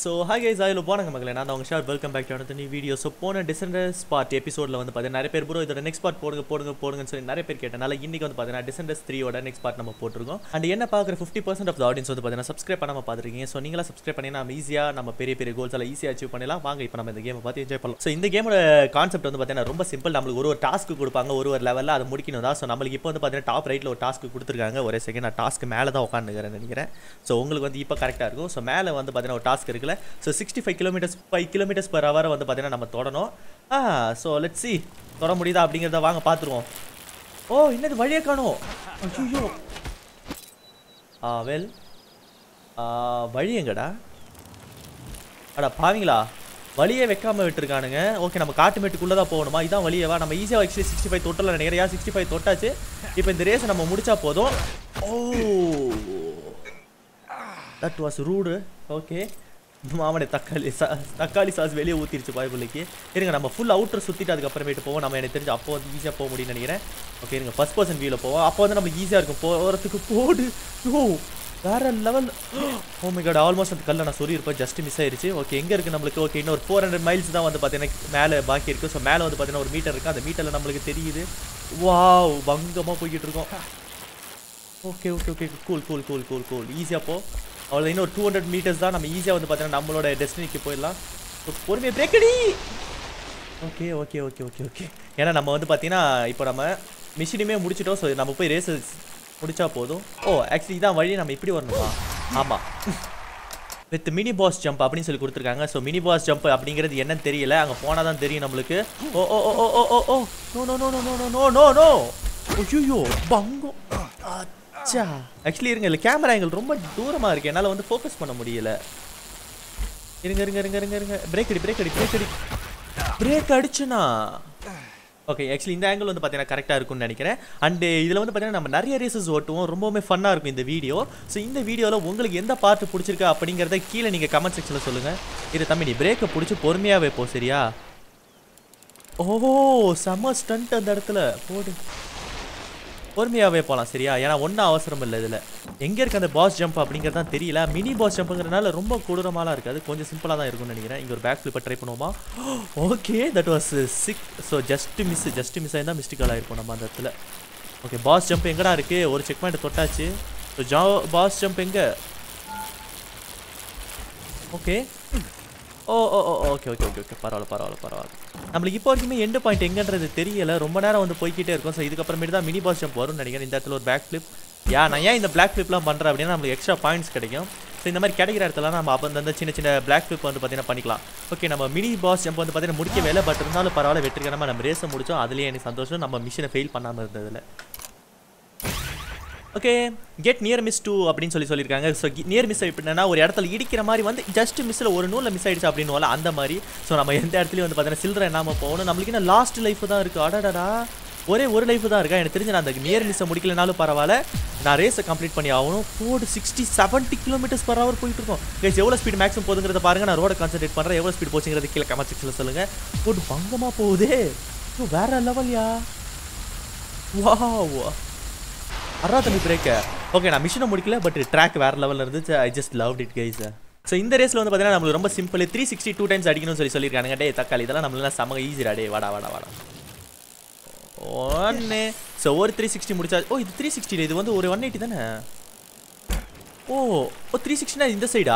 So hi guys oil போனாங்க மகளே நான் அவங்க ஷார் welcome back to another new video so போன டிசெண்டர்ஸ் பார்ட் எபிசோடில் வந்து பார்த்தீங்கன்னா நிறைய பேர் ப்ரோ இதோட நெக்ஸ்ட் பார்ட் போடுங்க போடுங்க போடுங்கன்னு சொல்லி நிறைய பேர் கேட்டனால இன்னைக்கு வந்து பார்த்தீங்கன்னா டிசெண்டர்ஸ் த்ரீயோட நெக்ஸ்ட் பார்ட் நம்ம போட்டிருக்கோம் அண்ட் என்ன பார்க்குற ஃபிஃப்டி பர்சன்ட் ஆஃப் ஆடியன்ஸ் வந்து பார்த்தீங்கன்னா சப்ஸ்கிரைப் பண்ணாமல் பார்த்துருக்கீங்க ஸோ நீங்களா சப்ஸ்கிரைப் பண்ணி நம்ம ஈஸியாக நம்ம பெரிய பெரிய கோல்ஸ் எல்லாம் ஈஸியாக அச்சீவ் பண்ணலாம் வாங்க இப்போ நம்ம இந்த கேமை பார்த்து என்ஜாய் பண்ணலாம் ஸோ இந்த கேமோட கான்செப்ட் வந்து பார்த்தீங்கன்னா ரொம்ப சிம்பிள் நம்மளுக்கு ஒரு ஒரு டாஸ்க் கொடுப்பாங்க ஒரு ஒரு லெவலில் அதை முடிக்கணும் தான் ஸோ நம்மளுக்கு இப்போ வந்து பார்த்தீங்கன்னா டாப் ரைட்டில் ஒரு டாஸ்க் கொடுத்துருக்காங்க ஒரே செகண்ட் நான் டாஸ்க்கு மேலே தான் உட்காந்துக்கிறேன் நினைக்கிறேன் ஸோ உங்களுக்கு வந்து இப்போ கரெக்டாக இருக்கும் ஸோ மேலே வந்து பார்த்தீங்கன்னா ஒரு டாஸ்க் இருக்குல்ல so sixty five kilometres five kilometres per hour வந்து பார்த்தீங்கன்னா நம்ம தொடணும் ஆ ஸோ லெட் சி தொட முடியுதா அப்படிங்கிறத வாங்க பார்த்துருவோம் ஓ இன்னது வழியே காணும் ஐயோ ஆ வெல் வழி எங்கடா அடா பாவீங்களா வழியே வைக்காம விட்டுருக்கானுங்க ஓகே நம்ம காட்டுமேட்டுக்குள்ளே தான் போகணுமா இதான் வழியவா நம்ம ஈஸியாக ஆக்சுவலி சிக்ஸ்டி ஃபைவ் தொட்டல நினைக்கிறேன் சிக்ஸ்டி ஃபைவ் தொட்டாச்சு இப்போ இந்த ரேஸை நம்ம முடிச்சா போதும் oh that was rude okay மாமனே தக்காளி சா தக்காளி சாஸ் வெளியே ஊற்றிருச்சு பாய்பிள்ளைக்கு இருங்க நம்ம ஃபுல் அவுட்டர் சுற்றிட்டு அதுக்கப்புறமேட்டு போவோம் நம்ம எனக்கு தெரிஞ்சு அப்போ வந்து ஈஸியாக போக முடியும்னு நினைக்கிறேன் ஓகே இருங்க ஃபஸ்ட் பர்சன் வியூவில் போவோம் அப்போ வந்து நம்ம ஈஸியாக இருக்கும் போகிறதுக்கு போடு ஓ வேற level oh my god almost அந்த கல்லை நான் சொல்லி இருப்பேன் ஜஸ்ட் மிஸ் ஆயிருச்சு ஓகே எங்கே இருக்குது நம்மளுக்கு ஓகே இன்னொரு ஃபோர் ஹண்ட்ரட் மைல்ஸ் தான் வந்து பார்த்தீங்கன்னா மேலே பாக்கி இருக்குது ஸோ மேலே வந்து பார்த்தீங்கன்னா ஒரு மீட்டர் இருக்குது அந்த மீட்டரில் நம்மளுக்கு தெரியுது வாவ் பங்கமாக போய்கிட்டு இருக்கோம் okay okay okay cool cool cool cool cool ஈஸியாக போ அவ்வளோ இன்னும் ஒரு டூ ஹண்ட்ரட் மீட்டர்ஸ் தான் நம்ம ஈஸியாக வந்து பார்த்தீங்கன்னா நம்மளோட டெஸ்டினிக்கு போயிடலாம் ஸோ பொறுமையாக பிரேக்கடி okay okay okay okay okay ஏன்னா நம்ம வந்து பார்த்தீங்கன்னா இப்போ நம்ம மிஷினுமே முடிச்சிட்டோம் ஸோ நம்ம போய் ரேஸ் முடிச்சா போதும் ஓ ஆக்சுவலி இதான் வழி நம்ம இப்படி வரணுமா ஆமாம் வித் மினி பாஸ் ஜம்ப் அப்படின்னு சொல்லி கொடுத்துருக்காங்க ஸோ மினி பாஸ் ஜம்ப் அப்படிங்கிறது என்னன்னு தெரியல அங்கே போனால் தான் தெரியும் நம்மளுக்கு oh oh oh oh oh oh no no no no no no no no ஐயோ பங்கம் அச்சா ஆக்சுவலி இருங்க இல்லை கேமரா எங்கள் ரொம்ப தூரமாக இருக்குது என்னால் வந்து ஃபோக்கஸ் பண்ண முடியல இருங்க இருங்க இருங்க இருங்க இருங்க பிரேக் அடி பிரேக் அடி பிரேக் அடி பிரேக் அடிச்சுனா ஓகே ஆக்சுவலி இந்த ஆங்கிள் வந்து பார்த்தீங்கன்னா கரெக்டாக இருக்கும்னு நினைக்கிறேன் அண்டு இதில் வந்து பார்த்தீங்கன்னா நம்ம நிறைய ரேசஸ் ஓட்டுவோம் ரொம்பவுமே ஃபன்னாக இருக்கும் இந்த வீடியோ ஸோ இந்த வீடியோவில் உங்களுக்கு எந்த பார்ட் பிடிச்சிருக்கு அப்படிங்கிறத கீழே நீங்கள் கமெண்ட் செக்ஷனில் சொல்லுங்கள் இது தம்பி நீ பிரேக்கை பிடிச்சி பொறுமையாகவே போ சரியா ஓ செம்ம ஸ்டண்ட் அந்த இடத்துல போடு பொறுமையாகவே போகலாம் சரியா ஏன்னா ஒன்றும் அவசரம் இல்லை இதில் எங்கே இருக்க அந்த பாஸ் ஜம்ப் அப்படிங்கிறது தான் தெரியல மினி பாஸ் ஜம்ப்புங்கிறனால ரொம்ப கொடூரமாலாம் இருக்காது கொஞ்சம் சிம்பிளாக தான் இருக்கும்னு நினைக்கிறேன் இங்கே ஒரு பேக் ஃப்ளிப்பை ட்ரை பண்ணுவோமா okay that was sick so just miss just miss ஆயிருந்தால் மிஸ்டேக்காக இருக்கும் நம்ம அந்த இடத்துல ஓகே பாஸ் ஜம்ப் எங்கடா இருக்குது ஒரு செக் பாயிண்ட் தொட்டாச்சு ஸோ ஜா பாஸ் ஜம்ப் எங்கே okay oh oh oh okay okay okay okay பரவாயில்ல பரவாயில்ல பரவாயில்ல நம்மளுக்கு இப்போ வரைக்குமே எண்டு பாயிண்ட் எங்கன்றது தெரியல ரொம்ப நேரம் வந்து போய்கிட்டே இருக்கும் ஸோ இதுக்கப்புறமேட்டு தான் மினி பாஸ் ஜம்ப் வரும்னு நினைக்கிறேன் இந்த இடத்துல ஒரு பேக் ஃப்ளிப் யா நான் ஏன் இந்த பிளாக் ஃப்ளிப்லாம் பண்ணுறேன் அப்படின்னா நம்மளுக்கு எக்ஸ்ட்ரா பாயிண்ட்ஸ் கிடைக்கும் ஸோ இந்த மாதிரி கிடைக்கிற இடத்துல நம்ம அப்போ அந்த சின்ன சின்ன பிளாக் ஃப்ளிப் வந்து பார்த்தீங்கன்னா பண்ணிக்கலாம் ஓகே நம்ம மினி பாஸ் ஜம்ப் வந்து பார்த்தீங்கன்னா முடிக்க வேலை பட் இருந்தாலும் பரவாயில்ல வெற்றிகரமாக நம்ம ரேஸை முடிச்சோம் அதுலேயே எனக்கு சந்தோஷம் நம்ம மிஷினை ஃபெயில் பண்ணாமல் இருந்ததில் okay get near miss too அப்படின்னு சொல்லி சொல்லியிருக்காங்க ஸோ நியர் மிஸ் எப்படின்னா ஒரு இடத்துல இடிக்கிற மாதிரி வந்து ஜஸ்ட் மிஸ்ஸில் ஒரு நூலில் மிஸ் ஆயிடுச்சு அப்படின்னு அந்த மாதிரி ஸோ நம்ம எந்த இடத்துலையும் வந்து பார்த்தீங்கன்னா சில்லறை என்னாமல் போகணும் நம்மளுக்கு என்ன லாஸ்ட் லைஃப் தான் இருக்குது அடடா ஒரே ஒரு லைஃப் தான் இருக்கா எனக்கு தெரிஞ்சு நான் அந்த நியர் மிஸ்ஸை முடிக்கலனாலும் பரவாயில்ல நான் ரேஸை கம்ப்ளீட் பண்ணி ஆகணும் forty sixty seventy kilometres per hour போயிட்டு இருக்கோம் கைஸ் எவ்வளோ ஸ்பீட் மேக்ஸிமம் போதுங்கிறத பாருங்க நான் ரோட கான்சென்ட்ரேட் பண்ணுறேன் எவ்வளோ ஸ்பீட் போச்சுங்கிறது கீழே கமெண்ட் செக்ஷனில் சொல்லுங்கள் ஃபோர்டு பங்கமாக போகுதே ஓ, வேற லெவல்யா வா அறா தம்பி பிரேக்க ஓகே நான் மிஷினை முடிக்கல பட் ட்ராக் வேற லெவலில் இருந்துச்சு I just love it guys so இந்த ரேஸில் வந்து பார்த்தீங்கன்னா நம்மளுக்கு ரொம்ப simple three sixty two times அடிக்கணும்னு சொல்லி சொல்லியிருக்காங்க டே தக்காளி இதெல்லாம் நம்மளால செம ஈஸிடா டே வாடா வாடா வாடா ஒன்று ஸோ ஒரு த்ரீ சிக்ஸ்டி முடிச்சா ஓ இது த்ரீ சிக்ஸ்டி இது வந்து ஒரு ஒன் எயிட்டி தானே ஓ ஓ த்ரீ சிக்ஸ்டினா இந்த சைடா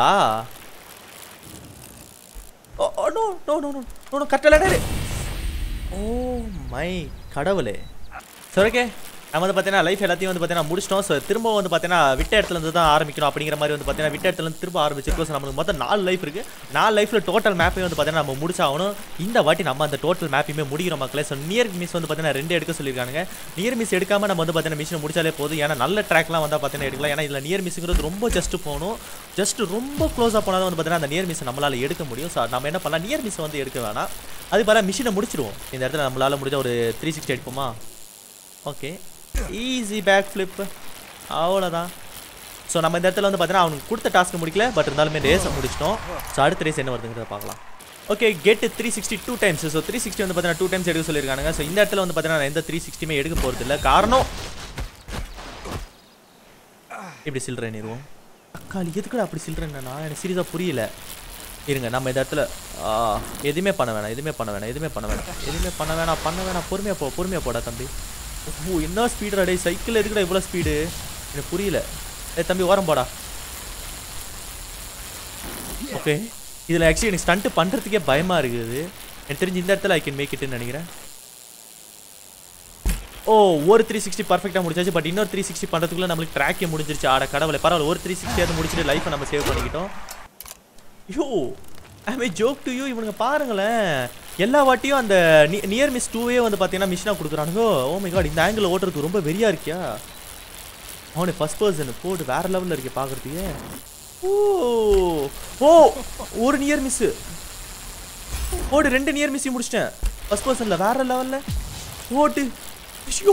oh oh no no no no no no கரெக்டாக ஓ மை கடவுளே சரி ஓகே நம்ம வந்து பார்த்தீங்கன்னா லைஃப் எல்லாத்தையும் வந்து பார்த்தீங்கன்னா முடிச்சிட்டோம் ஸோ திரும்ப வந்து பார்த்தீங்கன்னா விட்ட இடத்துல இருந்து தான் ஆரம்பிக்கணும் அப்படிங்கிற மாதிரி வந்து பார்த்தீங்கன்னா விட்ட இடத்துல இருந்து திரும்ப ஆரம்பிச்சிருக்கோம் ஸோ நம்மளுக்கு மொத்தம் நாலு லைஃப் இருக்குது நாலு லைஃப்பில் டோட்டல் மேப்பையும் வந்து பார்த்தீங்கன்னா நம்ம முடிச்சாகணும் இந்த வாட்டி நம்ம அந்த டோட்டல் மேப்பையுமே முடிக்கிறோம் மக்களே ஸோ நியர் மிஸ் வந்து பார்த்தீங்கன்னா ரெண்டு எடுக்க சொல்லியிருக்காங்க நியர் மிஸ் எடுக்காம நம்ம வந்து பார்த்தீங்கன்னா மிஷினை முடிச்சாலே போதும் ஏன்னா நல்ல ட்ராக்லாம் வந்து பார்த்தீங்கன்னா எடுக்கலாம் ஏன்னா இதில் நியர் மிஸ்ங்கிறது ரொம்ப ஜஸ்ட் போகணும் ஜஸ்ட் ரொம்ப க்ளோஸாக போனால் தான் வந்து பார்த்தீங்கன்னா அந்த நியர் மிஸ் நம்மளால் எடுக்க முடியும் ஸோ நம்ம என்ன பண்ணலாம் நியர் மிஸ் வந்து எடுக்க வேணாம் அது போல மிஷினை முடிச்சிருவோம் இந்த இடத்துல நம்மளால் முடிஞ்ச ஒரு த்ரீ சிக்ஸ்டி எடுப்போமா ஓகே ஈஸி பேக் ஃப்ளிப் அவ்வளோதான் ஸோ நம்ம இந்த இடத்துல வந்து பார்த்தீங்கன்னா அவனுக்கு கொடுத்த டாஸ்க் முடிக்கல பட் இருந்தாலுமே ரேஸை முடிச்சிட்டோம் ஸோ அடுத்த ரேஸ் என்ன வருதுங்கிறத பார்க்கலாம் okay get three sixty two times so three sixty வந்து பார்த்தீங்கன்னா டூ டைம்ஸ் எடுக்க சொல்லியிருக்காங்க ஸோ இந்த இடத்துல வந்து பார்த்தீங்கன்னா நான் எந்த த்ரீ சிக்ஸ்டியுமே எடுக்க போகிறது இல்லை காரணம் இப்படி சில்லறை நிறுவோம் தக்காளி எதுக்குடா அப்படி சில்லறேன்னா எனக்கு சீரியஸாக புரியல இருங்க நம்ம இந்த இடத்துல ஆ, எதுவுமே பண்ண வேணாம் எதுவுமே பண்ண வேணாம் எதுவுமே பண்ண வேணாம் எதுவுமே பண்ண வேணாம் பண்ண வேணாம் பொறுமையாக போ பொறுமையாக போடா தம்பி ஓ என்ன ஸ்பீடு டேய் சைக்கிள் எதுக்குடா இவ்வளோ ஸ்பீடு எனக்கு புரியல ஏ தம்பி ஓரம் போடா ஓகே இதில் ஆக்சுவலி எனக்கு ஸ்டண்ட்டு பண்ணுறதுக்கே பயமாக இருக்குது எனக்கு தெரிஞ்சு இந்த இடத்துல ஐ கேன் மேக் இட்னு நினைக்கிறேன் ஓ ஒரு த்ரீ சிக்ஸ்டி பர்ஃபெக்டாக முடிச்சாச்சு பட் இன்னொரு த்ரீ சிக்ஸ்டி பண்ணுறதுக்குள்ள நம்மளுக்கு ட்ராக்கே முடிஞ்சிருச்சு ஆட கடவுளை பரவாயில்ல ஒரு த்ரீ சிக்ஸ்டியாவது முடிச்சுட்டு லைஃப்பை நம்ம சேவ் பண்ணிக்கிட்டோம் yo I may joke to you இவனுங்க பாருங்களேன் எல்லா வாட்டியும் அந்த நியர் மிஸ் டூவே வந்து பார்த்தீங்கன்னா மிஷினாக கொடுக்குறானுங்க ஓ மை காட் இந்த ஆங்கிள் ஓட்டுறதுக்கு ரொம்ப வெறியா இருக்கியா அவனு ஃபர்ஸ்ட் பர்சன் போட்டு வேற லெவலில் இருக்கே பார்க்குறதுக்கு ஓ ஓ ஒரு நியர் மிஸ்ஸு ஓடு ரெண்டு நியர் மிஸ்ஸையும் முடிச்சிட்டேன் ஃபர்ஸ்ட் பர்சனில் வேற லெவலில் ஓட்டு ஐயோ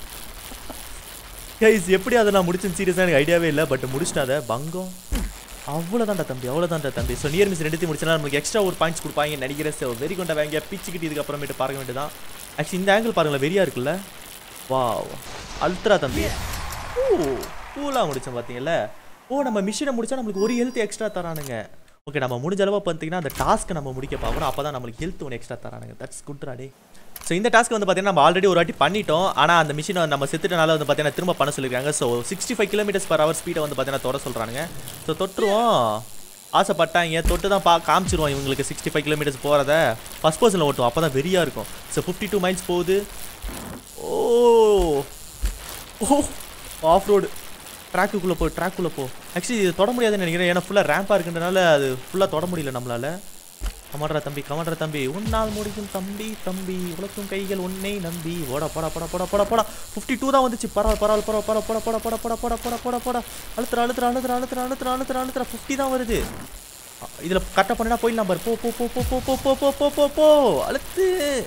கைஸ் எப்படி அதை நான் முடிச்சேன் சீரியஸாக எனக்கு ஐடியாவே இல்லை பட் முடிச்சிட்டேன் அதை பங்கம் அவ்வளோதான்டா தம்பி அவ்வளோதான்டா தம்பி ஸோ நியர் மிஸ் ரெண்டுத்தையும் முடிச்சா நமக்கு எக்ஸ்ட்ரா ஒரு பாயிண்ட்ஸ் கொடுப்பாங்க நினைக்கிறேன் ஸோ வெறி கொண்ட வாங்க பிச்சுக்கிட்டு இதுக்கப்புறமேட்டு பார்க்க வேண்டியதான் ஆக்சுவலி இந்த ஆங்கிள் பாருங்களேன் வெறியா இருக்குல்ல வா அல்ட்ரா தம்பி ஓ கூலாக முடிச்சோம் பார்த்தீங்கல்ல ஓ நம்ம மிஷினை முடிச்சா நம்மளுக்கு ஒரு ஹெல்த் எக்ஸ்ட்ரா தரானுங்க ஓகே நம்ம முடிஞ்ச அளவு பார்த்தீங்கன்னா அந்த டாஸ்க்கை நம்ம முடிக்க பார்க்குறோம் அப்போ தான் நம்மளுக்கு ஹெல்த் ஒன்று எக்ஸ்ட்ரா தரானுங்க தட்ஸ் குட்ரா டே ஸோ இந்த டாஸ்க் வந்து பார்த்தீங்கன்னா நம்ம ஆல்ரெடி ஒரு வாட்டி பண்ணிட்டோம் ஆனால் அந்த மிஷினை நம்ம செத்துட்டனால வந்து பார்த்தீங்கன்னா திரும்ப பண்ண சொல்லியிருக்காங்க so sixty five kilometres per hour ஸ்பீடை வந்து பார்த்தீங்கன்னா தொட சொல்கிறானுங்க ஸோ தொட்டுருவோம் ஆசைப்பட்டாங்க தொட்டு தான் பா காமிச்சிருவோம் இவங்களுக்கு சிக்ஸ்டி ஃபைவ் கிலோமீட்டர்ஸ் போகிறத ஃபஸ்ட் பர்சனில் ஓட்டுவோம் அப்போ தான் வெறியாக இருக்கும் ஸோ ஃபிஃப்டி டூ மைல்ஸ் போகுது ஓ ஓ ஆஃப் ரோடு ட்ராக்குக்குள்ளே போ ட்ராக்குள்ளே போ ஆக்சுவலி இது தொட முடியாதுன்னு நினைக்கிறேன் ஏன்னா ஃபுல்லாக ரேம்பாக இருக்குன்றனால அது ஃபுல்லாக தொட முடியல நம்மளால கமாட்ரா தம்பி கமாட்ரா தம்பி உன்னால் முடியும் தம்பி தம்பி உலக்கும் கைகள் உன்னை நம்பி ஓடா போடா போடா போடா போடா போடா ஃபிஃப்டி டூ தான் வந்துச்சு பரவாயில்ல பரவாயில்ல பரவாயில்ல போடா போடா போடா போடா போடா போடா போடா போடா அழுத்துற அழுத்துற அழுத்துற அழுத்துற அழுத்துற அழுத்துற அழுத்துற ஃபிஃப்டி தான் வருது இதில் கரெக்டாக பண்ணினா போயிடலாம் பாரு போ போ போ போ போ போ போ போ போ போ போ அழுத்து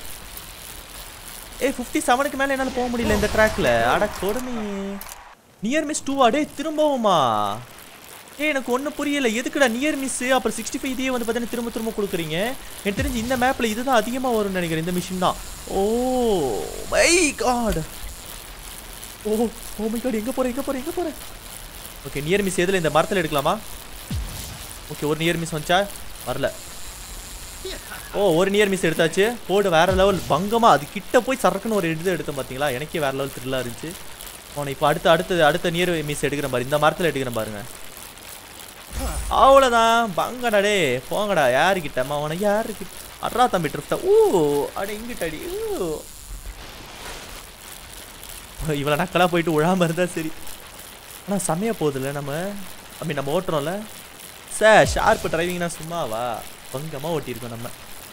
ஏய் ஃபிஃப்டி செவனுக்கு மேலே என்னால் போக முடியல இந்த ட்ராக்ல அட கொடுமை நியர் மிஸ் டூவா டேய் திரும்பவுமா ஏய் எனக்கு ஒன்றும் புரியல எதுக்குடா நியர் மிஸ் அப்புறம் சிக்ஸ்டி ஃபைவ் இதே வந்து பார்த்தீங்கன்னா திரும்ப திரும்ப கொடுக்குறீங்க எனக்கு தெரிஞ்சு இந்த மேப்பில் இதுதான் அதிகமாக வரும்னு நினைக்கிறேன் இந்த மிஷின் தான் oh my god oh oh my god எங்கே போகிறேன் எங்கே போகிறேன் எங்கே போகிறேன் ஓகே நியர் மிஸ் எதில் இந்த மரத்தில் எடுக்கலாமா ஓகே ஒரு நியர் மிஸ் வந்துச்சா வரல ஓ ஒரு நியர் மிஸ் எடுத்தாச்சு போடு வேற லெவல் பங்கமா அது கிட்ட போய் சரக்குன்னு ஒரு இது எடுத்தோம் பார்த்தீங்களா எனக்கே வேற லெவல் த்ரில்லாக இருந்துச்சு அவனை இப்போ அடுத்த அடுத்த அடுத்த நியர் மிஸ் எடுக்கிறேன் பாரு இந்த மரத்தில் எடுக்கிறேன் பாருங்க அவ்வளோதான் பங்கடா டே போங்கடா யாருக்கிட்ட அவனை யாருக்கிட்ட அட்ரா தம்பி ட்ரிப்டா ஓ அட இங்கிட்டடி ஓ இவ்வளோ நக்கலாக போயிட்டு விழாம இருந்தா சரி ஆனால் செமையாக போகுதுல்ல நம்ம ஐ மீன் நம்ம ஓட்டுறோம்ல சார் ஷார்ப் டிரைவிங்னா சும்மாவா பங்கமாக ஓட்டியிருக்கோம் நம்ம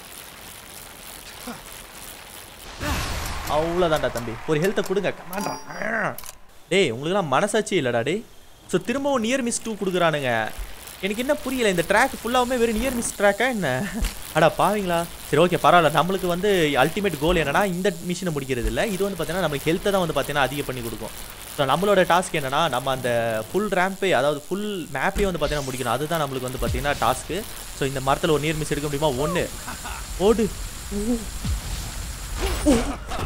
அவ்வளோதான்டா தம்பி ஒரு ஹெல்த்தை கொடுங்க கமாண்டா டேய் உங்களுக்குலாம் மனசாட்சி இல்லைடா டேய் ஸோ திரும்பவும் நியர் மிஸ் டூ கொடுக்குறானுங்க எனக்கு என்ன புரியல இந்த ட்ராக் ஃபுல்லாகவுமே வெறும் நியர் மிஸ் ட்ராக்கா என்ன அடா பாவீங்களா சரி ஓகே பரவாயில்ல நம்மளுக்கு வந்து அல்டிமேட் கோல் என்னன்னா இந்த மிஷினை முடிக்கிறது இல்லை இது வந்து பார்த்தீங்கன்னா நமக்கு ஹெல்த்தை தான் வந்து பார்த்தீங்கன்னா அதிகம் பண்ணி கொடுக்கும் ஸோ நம்மளோட டாஸ்க் என்னன்னா நம்ம அந்த ஃபுல் ரேம்பே அதாவது ஃபுல் மேப்பே வந்து பார்த்தீங்கன்னா முடிக்கணும் அதுதான் நம்மளுக்கு வந்து பார்த்தீங்கன்னா டாஸ்க்கு ஸோ இந்த மரத்தில் ஒரு நியர் மிஸ் எடுக்க முடியுமா ஒன்று ஓடு ஓ. ஓ.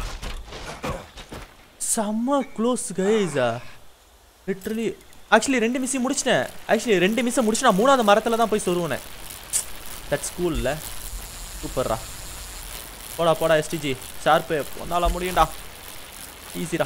செம்ம க்ளோஸ் கைஸ் லிட்ரலி ஆக்சுவலி ரெண்டு மிஸ்ஸையும் முடிச்சிட்டேன் ஆக்சுவலி ரெண்டு மிஸ்ஸை முடிச்சு நான் மூணாவது மரத்தில் தான் போய் சொருவினேன் தட்ஸ் ஸ்கூலில் சூப்பர்ரா போடா போடா எஸ்டிஜி ஷார்ப்பு ஒன்னால முடியும்டா ஈஸிடா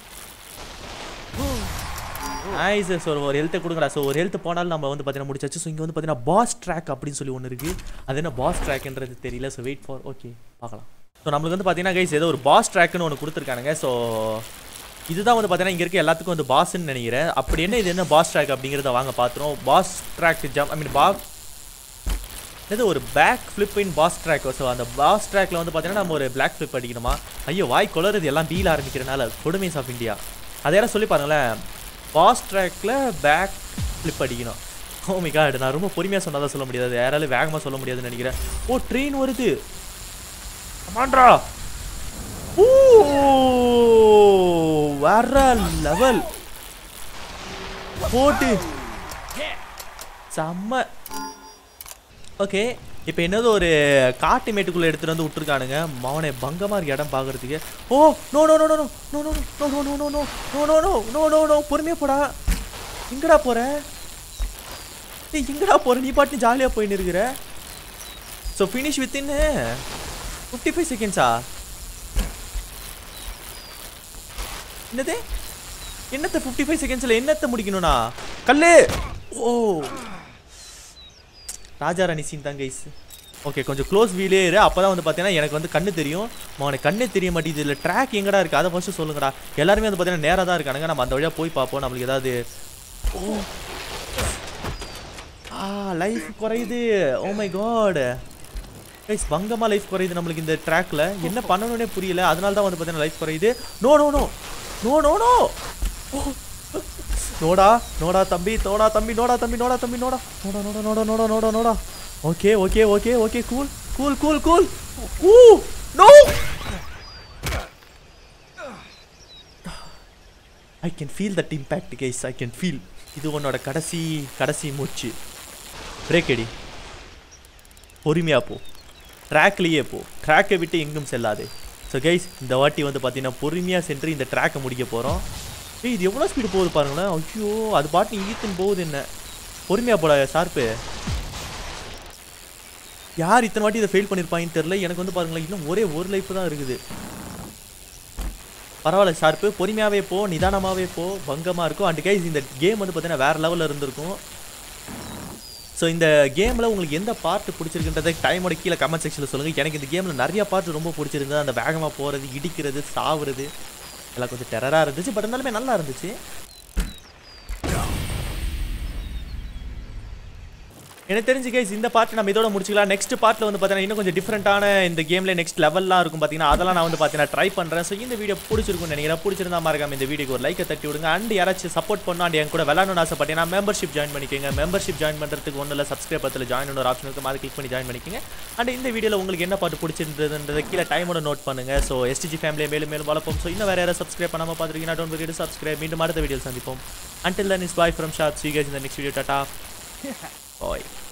நைஸ் ஸோ ஒரு ஹெல்த்தை கொடுங்கடா ஸோ ஒரு ஹெல்த் போனாலும் நம்ம வந்து பார்த்தீங்கன்னா முடிச்சாச்சு ஸோ இங்கே வந்து பார்த்தீங்கன்னா பாஸ் ட்ராக் அப்படின்னு சொல்லி ஒன்று இருக்குது அது என்ன பாஸ் ட்ராக்ன்றது தெரியல ஸோ வெயிட் ஃபார் ஓகே பார்க்கலாம் ஸோ நம்மளுக்கு வந்து பார்த்தீங்கன்னா கைஸ் ஏதோ ஒரு பாஸ் ட்ராக்னு ஒன்று கொடுத்துருக்கானுங்க ஸோ இதுதான் வந்து பார்த்தீங்கன்னா இங்கே இருக்க எல்லாத்துக்கும் வந்து பாஸ்ன்னு நினைக்கிறேன் அப்படி என்ன இது என்ன பாஸ் ட்ராக் அப்படிங்கிறத வாங்க பார்த்துரும் boss track jump I mean பா இது ஒரு back flip in boss track so அந்த பாஸ் ட்ராக்ல வந்து பார்த்தீங்கன்னா நம்ம ஒரு பிளாக் ஃப்ளிப் அடிக்கணுமா ஐயோ வாய் கொளருது எல்லாம் பீல ஆரம்பிக்கிறனால கொடுமைஸ் ஆஃப் இந்தியா அதை யாரும் சொல்லி பாருங்களேன் பாஸ் ட்ராக்ல பேக் ஃப்ளிப் அடிக்கணும் ஓ மை காட் நான் ரொம்ப பொறுமையாக சொன்னதான் சொல்ல முடியாது யாராலும் வேகமாக சொல்ல முடியாதுன்னு நினைக்கிறேன் ஓ ட்ரெயின் வருது கமாண்ட்ரா ஓ வேற லெவல் போட்டு செம்ம ஓகே இப்போ என்னது ஒரு காட்டு மேட்டுக்குள்ளே எடுத்துகிட்டு வந்து விட்டுருக்கானுங்க மவனே பங்கமாக இருக்கு இடம் பார்க்குறதுக்கு oh no no no no no no no no no no no no no no no no no பொறுமையாக போடா எங்கடா போகிற ஏய் எங்கடா போகிற நீ பாட்டு ஜாலியாக போயின்னு இருக்கிற so finish within fifty five செகண்ட்ஸா என்னது என்னத்தை ஃபிஃப்டி ஃபைவ் செகண்ட்ஸில் என்னத்தை முடிக்கணும்னா கல்லு ஓ ராஜா ராணி சீன் தான் கைஸ் ஓகே கொஞ்சம் க்ளோஸ் வீலே இரு அப்போ தான் வந்து பார்த்தீங்கன்னா எனக்கு வந்து கண்ணு தெரியும் அவனுக்கு கண்ணே தெரிய மாட்டேங்குது இதில் ட்ராக் எங்கடா இருக்குது அதை ஃபஸ்ட்டு சொல்லுங்கடா எல்லாருமே வந்து பார்த்தீங்கன்னா நேராக தான் இருக்கானுங்க நம்ம அந்த வழியாக போய் பார்ப்போம் நம்மளுக்கு ஏதாவது ஓ ஆ லைஃப் குறையுது ஓ மை காட் கைஸ் பங்கமா லைஃப் குறையுது நம்மளுக்கு இந்த ட்ராக்ல என்ன பண்ணணும்னே புரியல அதனால தான் வந்து பார்த்தீங்கன்னா லைஃப் குறையுது no no no no no no நோடா நோடா தம்பி நோடா தம்பி நோடா தம்பி நோடா தம்பி நோடா நோடா நோடா நோடா நோடா நோடா நோடா okay okay okay okay cool cool cool cool ooh no I can feel that impact guys I can feel இது உன்னோட கடைசி கடைசி மூச்சு பிரேக் அடி பொறுமையா போ ட்ராக்லேயே போ ட்ராக்கை விட்டு எங்கும் செல்லாது ஸோ கைஸ் இந்த வாட்டி வந்து பார்த்தீங்கன்னா பொறுமையாக சென்று இந்த ட்ராக்கை முடிக்க போகிறோம் ஏய் இது எவ்வளோ ஸ்பீடு போகுது பாருங்களேன் ஐயோ அது பாட்டு ஈத்துன்னு போகுது என்ன பொறுமையாக போட ஷார்ப்பு யார் இத்தனை வாட்டி இதை ஃபெயில் பண்ணியிருப்பாங்கன்னு தெரில எனக்கு வந்து பாருங்களேன் இன்னும் ஒரே ஒரு லைஃப் தான் இருக்குது பரவாயில்ல ஷார்ப்பு பொறுமையாகவே போ நிதானமாகவே போ பங்கமாக இருக்கும் அண்ட் கைஸ் இந்த கேம் வந்து பார்த்தீங்கன்னா வேறு லெவலில் இருந்திருக்கும் ஸோ இந்த கேமில் உங்களுக்கு எந்த பார்ட் பிடிச்சிருக்குன்றதை டைமோட கீழே கமெண்ட் செக்ஷனில் சொல்லுங்கள் எனக்கு இந்த கேமில் நிறைய பார்ட் ரொம்ப பிடிச்சிருந்தது அந்த வேகமாக போகிறது இடிக்கிறது சாவுறது எல்லாம் கொஞ்சம் டெரராக இருந்துச்சு பட் இருந்தாலுமே நல்லா இருந்துச்சு எனக்கு தெரிஞ்சு கைஸ் இந்த பார்ட் நம்ம இதோட முடிச்சுக்கலாம் நெக்ஸ்ட் பார்ட்டில் வந்து பார்த்தீங்கன்னா இன்னும் கொஞ்சம் டிஃப்ரெண்ட்டான இந்த கேமில் நெக்ஸ்ட் லெவல்லாம் இருக்கும் பார்த்தீங்கன்னா அதெல்லாம் நான் வந்து பார்த்தீங்கன்னா ட்ரை பண்ணுறேன் ஸோ இந்த வீடியோ பிடிச்சிருக்கும்னு நினைக்கிறேன் பிடிச்சிருந்தா மறக்காம இந்த வீடியோக்கு ஒரு லைக்கை தட்டி விடுங்க அண்ட் யாராச்சும் சப்போர்ட் பண்ணணும் அண்ட் என் கூட விளாடணும்னு ஆசைப்பட்டீங்கன்னா மெம்பர்ஷிப் ஜாயின் பண்ணிக்கோங்க மெம்பர்ஷிப் ஜாயின் பண்ணுறதுக்கு ஒன்றும் இல்லை சப்ஸ்கிரைப் பத்தில் ஜாயின் ஒரு ஆப்ஷன் இருக்கும் அதை கிளிக் பண்ணி ஜாயின் பண்ணிக்கோங்க அண்ட் இந்த வீடியோவில் உங்களுக்கு என்ன பாட்டு பிடிச்சிருந்ததுன்றதை கீழே டைமோட நோட் பண்ணுங்க ஸோ எஸ்டிஜி ஃபேமிலியை மேலும் மேலும் வளர்ப்போம் ஸோ இன்னும் வேறு யாராவது சப்ஸ்கிரைப் பண்ணாமல் பார்த்துருக்கீங்கன்னா டோன்ட் வெரி சப்ஸ்கிரைப் மீண்டும் அடுத்த வீடியோ சந்திப்போம் until then is bye from shop C case இந்த நெக்ஸ்ட் வீடியோ டாட்டா பாய்